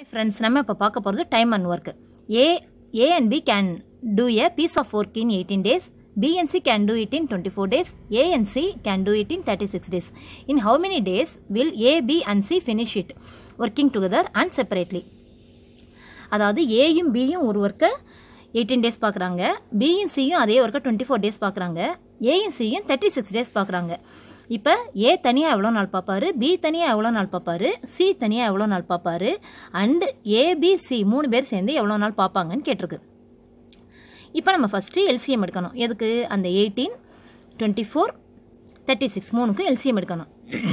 Friends நம்ம இப்போ பார்க்க போகிறது time and work A A and B can do a piece of work in eighteen days B and C can do it in 24 days. A and C can do it in 36 days. In how many days will A, B and C finish it? Working together and separately. அதாவது ஏயும் பியும் ஒரு ஒர்க்கை eighteen days பார்க்குறாங்க பியும் சியும் அதே ஒர்க்கை twenty four days பார்க்குறாங்க ஏயும் சியும் தேர்ட்டி சிக்ஸ் டேஸ் பார்க்குறாங்க இப்போ ஏ தனியாக எவ்வளோ நாள் பார்ப்பாரு பி தனியாக எவ்வளோ நாள் பார்ப்பாரு சி தனியாக எவ்வளோ நாள் பார்ப்பாரு அண்டு ஏபிசி மூணு பேர் சேர்ந்து எவ்வளோ நாள் பார்ப்பாங்கன்னு கேட்டிருக்கு இப்போ நம்ம ஃபஸ்ட்டு எல்சிஎம் எடுக்கணும் எதுக்கு அந்த eighteen twenty four thirty six மூணுக்கும் எல்சிஎம் எடுக்கணும்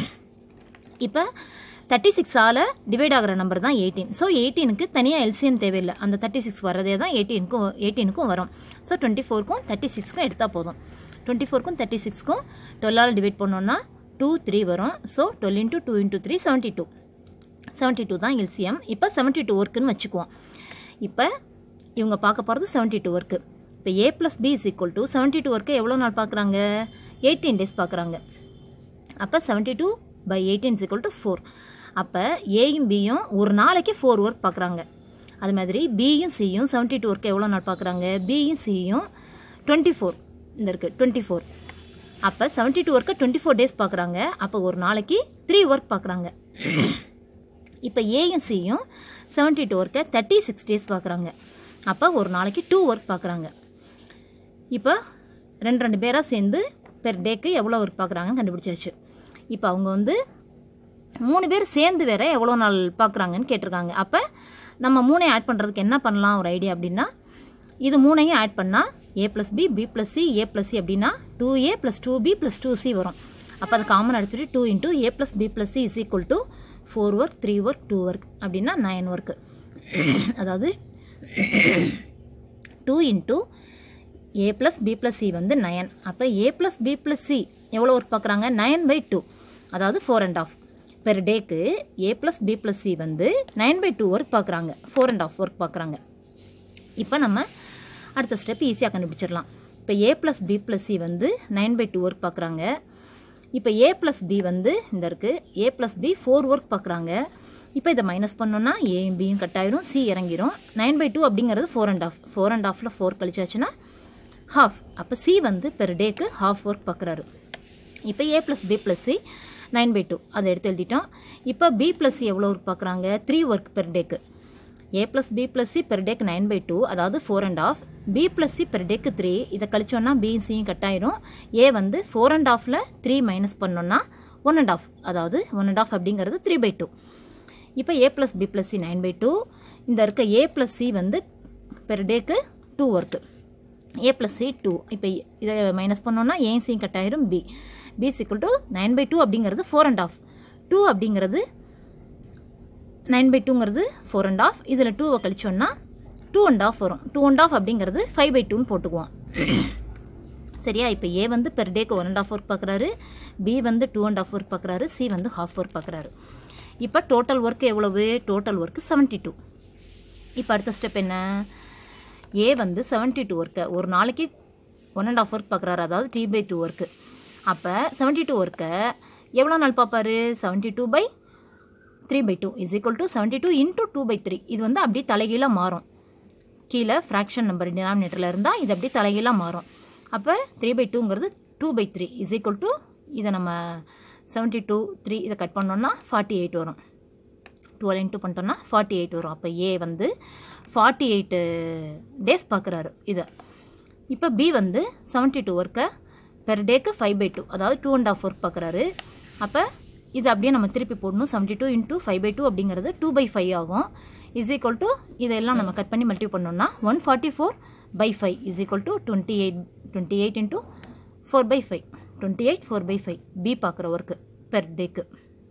இப்போ தேர்ட்டி சிக்ஸால் டிவைட் ஆகிற நம்பர் தான் எயிட்டீன் ஸோ எயிட்டீனுக்கு தனியாக எல்சிஎம் தேவையில்லை அந்த தேர்ட்டி சிக்ஸ் வரதே தான் எயிட்டீனுக்கும் எயிட்டீனுக்கும் வரும் ஸோ டுவெண்ட்டி ஃபோருக்கும் தேர்ட்டி சிக்ஸ்க்கும் எடுத்தால் போதும் டுவெண்ட்டி ஃபோருக்கும் தேர்ட்டி சிக்ஸ்க்கும் டுவெல்லால் டிவைட் பண்ணோன்னா டூ த்ரீ வரும் so twelve into two into three seventy two seventy two தான் எல்சிஎம் இப்போ செவன்ட்டி டூ ஒர்க்குன்னு வச்சுக்குவோம் இப்போ இவங்க பார்க்க போகிறது செவன்ட்டி டூ ஒர்க்கு இப்போ A plus B is equal to seventy two work எவ்வளோ நாள் பார்க்குறாங்க எயிட்டீன் டேஸ் பார்க்குறாங்க அப்போ seventy two by eighteen is equal to four அப்போ ஏயும் பியும் ஒரு நாளைக்கு ஃபோர் ஒர்க் பார்க்குறாங்க அது மாதிரி பியும் சியும் செவன்ட்டி டூ ஒர்க்கு எவ்வளோ நாள் பார்க்குறாங்க பியும் சியும் டுவெண்ட்டி ஃபோர் இந்த இருக்குது டுவெண்ட்டி ஃபோர் அப்போ செவன்ட்டி டூ ஒர்க்கை டுவெண்ட்டி ஃபோர் டேஸ் பார்க்குறாங்க அப்போ ஒரு நாளைக்கு த்ரீ ஒர்க் பார்க்குறாங்க இப்போ ஏயும் சியும் செவன்ட்டி டூ ஒர்க்கை தேர்ட்டி சிக்ஸ் டேஸ் பார்க்குறாங்க அப்போ ஒரு நாளைக்கு டூ ஒர்க் பார்க்குறாங்க இப்போ ரெண்டு ரெண்டு பேராக சேர்ந்து பெர் டேக்கு எவ்வளோ ஒர்க் பார்க்குறாங்கன்னு கண்டுபிடிச்சாச்சு இப்போ அவங்க வந்து மூணு பேர் சேர்ந்து வேற எவ்வளோ நாள் பார்க்குறாங்கன்னு கேட்டிருக்காங்க அப்போ நம்ம மூணையும் ஆட் பண்ணுறதுக்கு என்ன பண்ணலாம் ஒரு ஐடியா அப்படின்னா இது மூணையும் ஆட் பண்ணால் A plus B B plus C A plus C அப்படின்னா two A plus two B plus two C வரும் அப்போ அது காமன் எடுத்துகிட்டு two into A plus B plus C is equal to four work three work two work அப்படின்னா nine work அதாவது two into A plus B plus C வந்து nine அப்போ A plus B plus C எவ்வளோ work பார்க்குறாங்க nine by two அதாவது four and half per டேக்கு A plus B plus C வந்து nine by two work பார்க்குறாங்க four and half work பார்க்குறாங்க இப்போ நம்ம அடுத்த ஸ்டெப் ஈஸியாக கண்டுபிடிச்சிடலாம் இப்போ A plus B plus C வந்து நைன் பை டூ ஒர்க் பார்க்குறாங்க இப்போ ஏ ப்ளஸ் பி வந்து இந்த இருக்குது A plus B four work பார்க்குறாங்க இப்போ இதை மைனஸ் பண்ணோன்னா ஏயும் பியும் கட் ஆயிரும் சி இறங்கிரும் நைன் பை டூ அப்படிங்கிறது four and half four and ஆஃபில் ஃபோர் கழிச்சாச்சுன்னா ஹாஃப் அப்போ சி வந்து பெர் டேக்கு ஹாஃப் ஒர்க் பார்க்குறாரு இப்போ A plus B plus C nine by two அதை எடுத்து எழுதிட்டோம் இப்போ பி ப்ளஸ் சி எவ்வளோ ஒர்க் பார்க்குறாங்க த்ரீ ஒர்க் பெர் டேக்கு A plus B plus C per டேக்கு நைன் பை டூ அதாவது four and half B plus C per டேக்கு த்ரீ இதை கழிச்சோன்னா பி சியும் கட் ஆயிரும் ஏ வந்து ஃபோர் அண்ட் ஆஃபில் த்ரீ மைனஸ் பண்ணோன்னா ஒன் அண்ட் ஆஃப் அதாவது ஒன் அண்ட் ஆஃப் அப்படிங்கிறது த்ரீ பை டூ இப்போ A plus B plus C nine by two இந்த இருக்க ஏ ப்ளஸ் சி வந்து பெர் டேக்கு two work A plus C two இப்போ இதை மைனஸ் பண்ணோன்னா ஏன் சியும் கட் ஆயிரும் பி பி சிக்குள் டு நைன் பை டூ அப்படிங்கிறது ஃபோர் அண்ட் ஆஃப் டூ அப்படிங்கிறது நைன் பை டூங்கிறது ஃபோர் அண்ட் ஆஃப் இதில் டூவை கழிச்சோன்னா டூ அண்ட் ஆஃப் வரும் டூ அண்ட் ஆஃப் அப்படிங்கிறது ஃபைவ் பை டூன்னு போட்டுக்குவோம் சரியா இப்போ ஏ வந்து பெர் டேக்கு ஒன் அண்ட் ஆஃப் ஒர்க் பார்க்குறாரு பி வந்து டூ அண்ட் ஆஃப் ஒர்க் பார்க்குறாரு சி வந்து ஹாஃப் ஒர்க் பார்க்குறாரு இப்போ டோட்டல் ஒர்க் எவ்வளவு டோட்டல் ஒர்க்கு செவன்ட்டி டூ இப்போ அடுத்த ஸ்டெப் என்ன ஏ வந்து செவன்ட்டி டூ ஒர்க்கை ஒரு நாளைக்கு ஒன் அண்ட் ஆஃப் ஒர்க் பார்க்குறாரு அதாவது டி பை டூ ஒர்க்கு அப்போ செவன்ட்டி டூ ஒர்க்கை எவ்வளோ நாள் பார்ப்பாரு seventy two by three by two is equal to seventy two into two by three இது வந்து அப்படியே தலைகீழாக மாறும் கீழே ஃப்ராக்ஷன் நம்பர் டினாமினேட்டரில் இருந்தால் இது அப்படியே தலைகீழாக மாறும் அப்போ த்ரீ பை டூங்கிறது two by three is equal to இதை நம்ம செவன்ட்டி டூ த்ரீ இதை கட் பண்ணோன்னா ஃபார்ட்டி எயிட் வரும் டுவெல் இன்ட்டு பண்ணிட்டோன்னா ஃபார்ட்டி எயிட் வரும் அப்போ ஏ வந்து ஃபார்ட்டி எயிட்டு டேஸ் பார்க்குறாரு இதை இப்போ பி வந்து செவன்ட்டி டூ ஒர்க்கை பெர் டேக்கு ஃபைவ் பை டூ அதாவது டூ அண்ட் ஆஃப் ஒர்க் பார்க்குறாரு அப்போ இது அப்படியே நம்ம திருப்பி போடணும் seventy two into five by two அப்படிங்கிறது டூ பை ஃபைவ் ஆகும் இஸ் ஈக்குவல் டு இதெல்லாம் நம்ம கட் பண்ணி மல்டிப் பண்ணோம்னா one forty four by five is equal to twenty eight twenty eight into four by five twenty eight four by five B பார்க்குற work per டேக்கு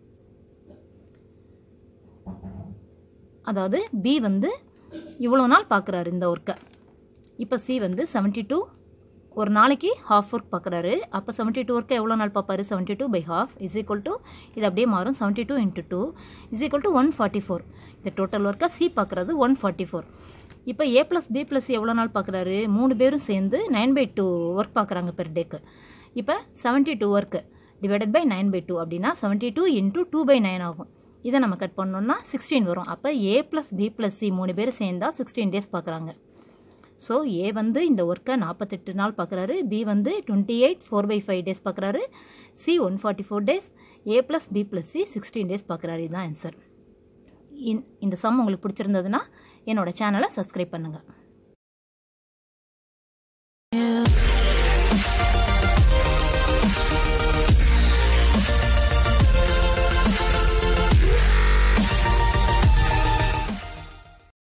அதாவது B வந்து இவ்வளோ நாள் பார்க்குறாரு இந்த ஒர்க்கை இப்போ சி வந்து செவன்ட்டி டூ ஒரு நாளைக்கு ஹாஃப் ஒர்க் பார்க்குறாரு அப்போ செவன்ட்டி டூ ஒர்க்கை எவ்வளோ நாள் பார்ப்பாரு seventy two by half is equal to இது அப்படியே மாறும் seventy two into two is equal to one forty four இந்த டோட்டல் ஒர்க்கை சி பார்க்குறது ஒன் ஃபார்ட்டி ஃபோர் இப்போ ஏ ப்ளஸ் பி ப்ளஸ் எவ்வளோ நாள் பார்க்குறாரு மூணு பேரும் சேர்ந்து நைன் பை டூ ஒர்க் பார்க்குறாங்க பெர் டேக்கு இப்போ seventy two work divided by nine by two அப்படின்னா seventy two into two by nine ஆகும் இதை நம்ம கட் பண்ணோம்னா சிக்ஸ்டீன் வரும் அப்போ A plus B plus C மூணு பேர் சேர்ந்தா சிக்ஸ்டீன் டேஸ் பார்க்குறாங்க ஸோ ஏ வந்து இந்த ஒர்க்கை நாற்பத்தெட்டு நாள் பார்க்குறாரு பி வந்து twenty eight four by five days பார்க்குறாரு C one forty four days A plus B plus C sixteen days பார்க்குறாரு இதுதான் ஆன்சர் இந்த சம் உங்களுக்கு பிடிச்சிருந்ததுன்னா என்னோட சேனலை சப்ஸ்கிரைப் பண்ணுங்கள்